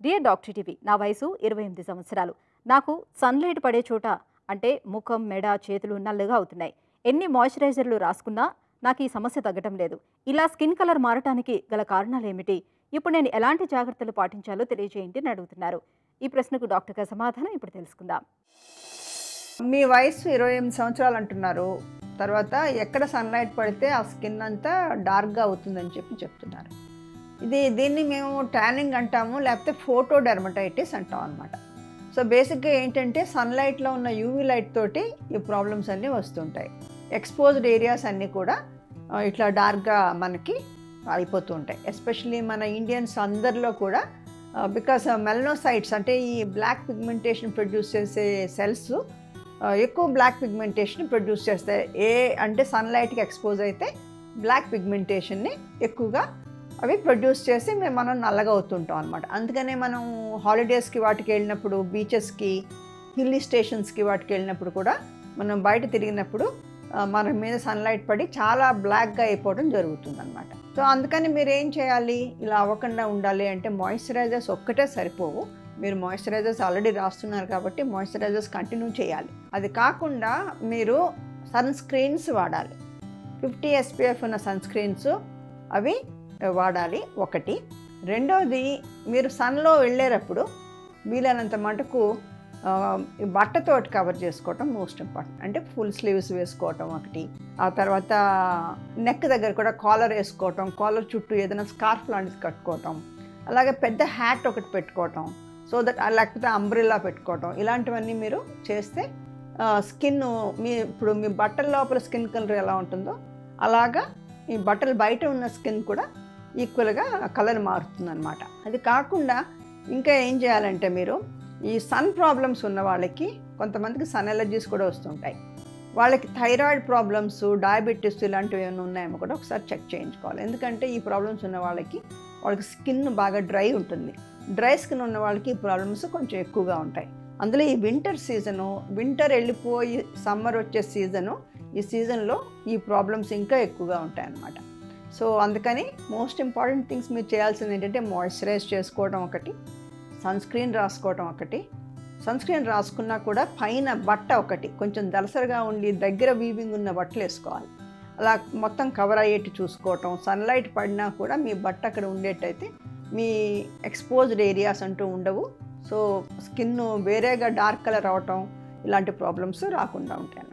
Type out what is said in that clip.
dear doctor TV నా వయసు ఇరవై ఎనిమిది సంవత్సరాలు నాకు సన్లైట్ పడే చోట అంటే ముఖం మెడ చేతులు నల్లగా అవుతున్నాయి ఎన్ని మాయిశ్చరైజర్లు రాసుకున్నా నాకు ఈ సమస్య తగ్గటం లేదు ఇలా స్కిన్ కలర్ మారటానికి గల కారణాలు ఏమిటి ఇప్పుడు నేను ఎలాంటి జాగ్రత్తలు పాటించాలో తెలియజేయండి అని అడుగుతున్నారు ఈ ప్రశ్నకు డాక్టర్ గారి సమాధానం ఇప్పుడు తెలుసుకుందాం మీ వయసు ఇరవై ఎనిమిది సంవత్సరాలు అంటున్నారు తర్వాత ఎక్కడ సన్లైట్ పడితే ఆ స్కిన్ అంతా డార్క్గా అవుతుందని చెప్పి చెప్తున్నారు ఇది దీన్ని మేము ట్యానింగ్ అంటాము లేకపోతే ఫోటో డెర్మటైటిస్ అంటాం అనమాట సో బేసిక్గా ఏంటంటే సన్లైట్లో ఉన్న యూవీ లైట్ తోటి ఈ ప్రాబ్లమ్స్ అన్నీ వస్తుంటాయి ఎక్స్పోజ్డ్ ఏరియాస్ అన్నీ కూడా ఆ, ఇట్లా డార్క్గా మనకి అయిపోతూ ఉంటాయి ఎస్పెషలీ మన ఇండియన్స్ అందరిలో కూడా బికాస్ మెలనోసైట్స్ అంటే ఈ బ్లాక్ పిగ్మెంటేషన్ ప్రొడ్యూస్ చేసే సెల్స్ ఎక్కువ బ్లాక్ పిగ్మెంటేషన్ ప్రొడ్యూస్ చేస్తాయి ఏ అంటే సన్లైట్కి ఎక్స్పోజ్ అయితే బ్లాక్ పిగ్మెంటేషన్ని ఎక్కువగా అవి ప్రొడ్యూస్ చేసి మేము మనం నల్లగా అవుతుంటాం అనమాట అందుకనే మనం హాలిడేస్కి వాటికి వెళ్ళినప్పుడు బీచెస్కి హిల్లీ స్టేషన్స్కి వాటికి వెళ్ళినప్పుడు కూడా మనం బయట తిరిగినప్పుడు ఆ, మన మీద సన్లైట్ పడి చాలా బ్లాక్గా అయిపోవడం జరుగుతుంది అనమాట సో అందుకని మీరు ఏం చేయాలి ఇలా అవ్వకుండా ఉండాలి అంటే మాయిశ్చరైజర్స్ ఒక్కటే సరిపోవు మీరు మాయిశ్చరైజర్స్ ఆల్రెడీ రాస్తున్నారు కాబట్టి మాయిశ్చరైజర్స్ కంటిన్యూ చేయాలి అది కాకుండా మీరు సన్ స్క్రీన్స్ వాడాలి ఫిఫ్టీ ఎస్పీఎఫ్ ఉన్న సన్ స్క్రీన్స్ అవి వాడాలి ఒకటి రెండోది మీరు సన్లో వెళ్ళేటప్పుడు వీలైనంత మటుకు ఆ, ఈ బట్టతోటి కవర్ చేసుకోవటం మోస్ట్ ఇంపార్టెంట్ అంటే ఫుల్ స్లీవ్స్ వేసుకోవటం ఒకటి ఆ తర్వాత నెక్ దగ్గర కూడా కాలర్ వేసుకోవటం కాలర్ చుట్టూ ఏదైనా స్కార్ఫ్ లాంటిది కట్టుకోవటం అలాగే పెద్ద హ్యాట్ ఒకటి పెట్టుకోవటం సో దట్ లేకపోతే అంబ్రిల్లా పెట్టుకోవటం ఇలాంటివన్నీ మీరు చేస్తే స్కిన్ మీ ఇప్పుడు మీ బట్టల లోపల స్కిన్ కలర్ ఎలా ఉంటుందో అలాగా ఈ బట్టలు బయట ఉన్న స్కిన్ కూడా ఈక్వల్గా కలర్ మారుతుంది అనమాట అది కాకుండా ఇంకా ఏం చేయాలంటే మీరు ఈ సన్ ప్రాబ్లమ్స్ ఉన్న వాళ్ళకి కొంతమందికి సన్ ఎలర్జీస్ కూడా వస్తుంటాయి వాళ్ళకి థైరాయిడ్ ప్రాబ్లమ్స్ డయాబెటీస్ ఇలాంటివి ఏమైనా ఉన్నాయేమో కూడా ఒకసారి చెక్ చేయించుకోవాలి ఎందుకంటే ఈ ప్రాబ్లమ్స్ ఉన్న వాళ్ళకి వాళ్ళకి స్కిన్ బాగా డ్రై ఉంటుంది డ్రై స్కిన్ ఉన్న వాళ్ళకి ఈ ప్రాబ్లమ్స్ కొంచెం ఎక్కువగా ఉంటాయి అందులో ఈ వింటర్ సీజను వింటర్ వెళ్ళిపోయి సమ్మర్ వచ్చే సీజను ఈ సీజన్లో ఈ ప్రాబ్లమ్స్ ఇంకా ఎక్కువగా ఉంటాయి అన్నమాట సో అందుకని మోస్ట్ ఇంపార్టెంట్ థింగ్స్ మీరు చేయాల్సింది ఏంటంటే మాయిశ్చరైజ్ చేసుకోవడం ఒకటి సన్ స్క్రీన్ రాసుకోవడం ఒకటి సన్ స్క్రీన్ రాసుకున్నా కూడా పైన బట్ట ఒకటి కొంచెం దలసరిగా ఉండి దగ్గర వీవింగ్ ఉన్న బట్టలు వేసుకోవాలి అలా మొత్తం కవర్ అయ్యేట్టు చూసుకోవటం సన్లైట్ పడినా కూడా మీ బట్ట అక్కడ ఉండేటైతే మీ ఎక్స్పోజ్డ్ ఏరియాస్ అంటూ ఉండవు సో స్కిన్ వేరేగా డార్క్ కలర్ అవటం ఇలాంటి ప్రాబ్లమ్స్ రాకుండా ఉంటాయి అన్నమాట